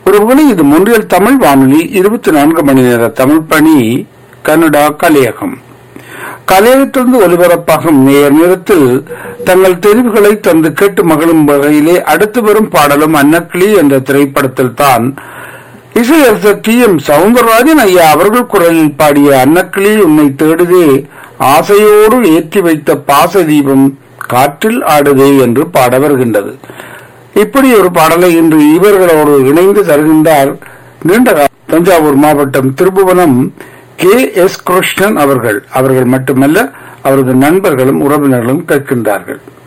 ஒருவேளை இது முன்றியல் தமிழ் வானொலி இருபத்தி நான்கு மணி நேர தமிழ் பணி கனடா கலையகம் கலையகத்திலிருந்து ஒலிபரப்பாகும் நேர் நேரத்தில் தங்கள் தெரிவுகளை தந்து கேட்டு மகளும் வகையிலே அடுத்து வரும் பாடலும் அன்னக்கிளி என்ற திரைப்படத்தில் தான் இசையரசர் டி எம் சவுந்தரராஜன் ஐயா அவர்கள் குரலில் பாடிய அன்னக்கிளி உன்னை தேடுதே ஆசையோடு ஏற்றி வைத்த பாச தீபம் காற்றில் ஆடுதே என்று பாட வருகின்றது இப்படி ஒரு பாடலை இன்று இவர்களோடு இணைந்து தருகின்றார் நீண்ட கா- தஞ்சாவூர் மாவட்டம் திருபுவனம் கே எஸ் கிருஷ்ணன் அவர்கள் அவர்கள் மட்டுமல்ல அவரது நண்பர்களும் உறவினர்களும் கேட்கின்றார்கள்